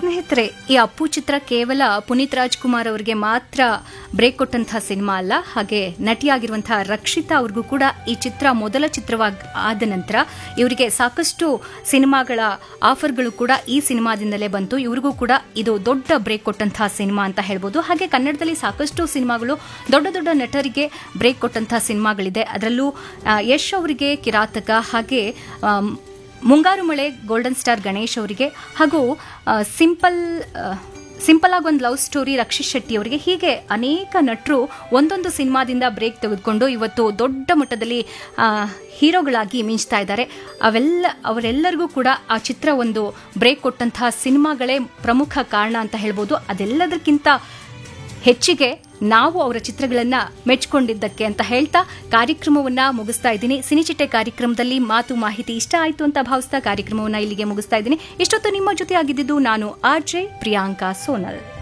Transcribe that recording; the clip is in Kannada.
ಸ್ನೇಹಿತರೆ ಈ ಅಪ್ಪು ಚಿತ್ರ ಕೇವಲ ಪುನೀತ್ ರಾಜ್ಕುಮಾರ್ ಅವರಿಗೆ ಮಾತ್ರ ಬ್ರೇಕ್ ಕೊಟ್ಟಂತಹ ಸಿನಿಮಾ ಅಲ್ಲ ಹಾಗೆ ನಟಿಯಾಗಿರುವಂತಹ ರಕ್ಷಿತಾ ಅವ್ರಿಗೂ ಕೂಡ ಈ ಚಿತ್ರ ಮೊದಲ ಚಿತ್ರವಾಗಿ ಆದ ನಂತರ ಇವರಿಗೆ ಸಾಕಷ್ಟು ಸಿನಿಮಾಗಳ ಆಫರ್ಗಳು ಕೂಡ ಈ ಸಿನಿಮಾದಿಂದಲೇ ಬಂತು ಇವ್ರಿಗೂ ಕೂಡ ಇದು ದೊಡ್ಡ ಬ್ರೇಕ್ ಕೊಟ್ಟಂತಹ ಸಿನಿಮಾ ಅಂತ ಹೇಳ್ಬೋದು ಹಾಗೆ ಕನ್ನಡದಲ್ಲಿ ಸಾಕಷ್ಟು ಸಿನಿಮಾಗಳು ದೊಡ್ಡ ದೊಡ್ಡ ನಟರಿಗೆ ಬ್ರೇಕ್ ಕೊಟ್ಟಂತಹ ಸಿನಿಮಾಗಳಿದೆ ಅದರಲ್ಲೂ ಆ, ಯಶ್ ಅವರಿಗೆ ಕಿರಾತಕ ಹಾಗೆ ಆಮ್, ಮುಂಗಾರು ಮಳೆ ಗೋಲ್ಡನ್ ಸ್ಟಾರ್ ಗಣೇಶ್ ಅವರಿಗೆ ಹಾಗೂ ಆ, ಸಿಂಪಲ್ ಆ, ಸಿಂಪಲ್ ಆಗಿ ಒಂದು ಲವ್ ಸ್ಟೋರಿ ರಕ್ಷಿತ್ ಶೆಟ್ಟಿ ಅವರಿಗೆ ಹೀಗೆ ಅನೇಕ ನಟರು ಒಂದೊಂದು ಸಿನಿಮಾದಿಂದ ಬ್ರೇಕ್ ತೆಗೆದುಕೊಂಡು ಇವತ್ತು ದೊಡ್ಡ ಮಟ್ಟದಲ್ಲಿ ಆ, ಹೀರೋಗಳಾಗಿ ಮಿಂಚ್ತಾ ಇದ್ದಾರೆ ಅವೆಲ್ಲ ಅವರೆಲ್ಲರಿಗೂ ಕೂಡ ಆ ಚಿತ್ರ ಒಂದು ಬ್ರೇಕ್ ಕೊಟ್ಟಂತಹ ಸಿನಿಮಾಗಳೇ ಪ್ರಮುಖ ಕಾರಣ ಅಂತ ಹೇಳ್ಬೋದು ಅದೆಲ್ಲದಕ್ಕಿಂತ ಹೆಚ್ಚಿಗೆ ನಾವು ಅವರ ಚಿತ್ರಗಳನ್ನ ಮೆಚ್ಕೊಂಡಿದ್ದಕ್ಕೆ ಅಂತ ಹೇಳ್ತಾ ಕಾರ್ಯಕ್ರಮವನ್ನ ಮುಗಿಸ್ತಾ ಇದ್ದೀನಿ ಸಿನಿಚಿಟ್ಟೆ ಕಾರ್ಯಕ್ರಮದಲ್ಲಿ ಮಾತು ಮಾಹಿತಿ ಇಷ್ಟ ಆಯ್ತು ಅಂತ ಭಾವಿಸ್ತಾ ಕಾರ್ಯಕ್ರಮವನ್ನ ಇಲ್ಲಿಗೆ ಮುಗಿಸ್ತಾ ಇದ್ದೀನಿ ಇಷ್ಟೊತ್ತು ನಿಮ್ಮ ಜೊತೆ ಆಗಿದ್ದು ನಾನು ಆರ್ ಜೆ ಪ್ರಿಯಾಂಕಾ ಸೋನಲ್